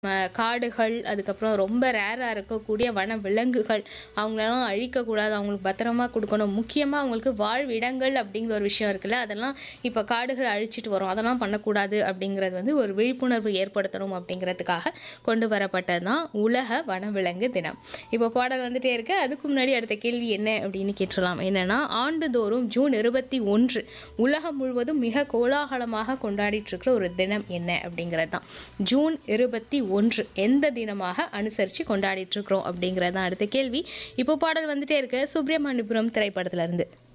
ம காடுகள், அதுக்கப்புறம் ரொம்ப ரேரா இருக்கக்கூடிய வன விலங்குகள், அவங்களலாம் அழிக்கக்கூடாது. அவங்களுக்கு பத்திரமா குடுக்கணும். முக்கியமா அவங்களுக்கு வாழ்விடங்கள் அப்படிங்கிற ஒரு விஷயம் இருக்குல்ல, அதெல்லாம் இப்ப காடுகள அழிச்சிட்டு வரோம். அதெல்லாம் பண்ணக்கூடாது அப்படிங்கிறது வந்து ஒரு விழிப்புணர்வு ஏற்படுத்தணும் அப்படிங்கிறதுக்காக கொண்டு வரப்பட்டது தான் உலக வனவிலங்கு தினம். இப்போ பாடல் வந்துட்டே இருக்கு. அதுக்கு முன்னாடி அடுத்த கேள்வி என்ன அப்படின்னு கேட்டுறலாம். என்னன்னா, ஆண்டுதோறும் ஜூன் 21 உலகம் முழுவதும் மிக கோலாகலமாக கொண்டாடிட்டு இருக்கிற ஒரு தினம் என்ன அப்படிங்கிறது தான். ஜூன் 21 எந்த தினமாக அனுசரிச்சு கொண்டாடிட்டு இருக்கிறோம் அப்படிங்கிறது தான் அடுத்த கேள்வி. இப்போ பாடல் வந்துட்டே இருக்கு. சுப்ரமணியபுரம் திரைப்படத்துல இருந்து.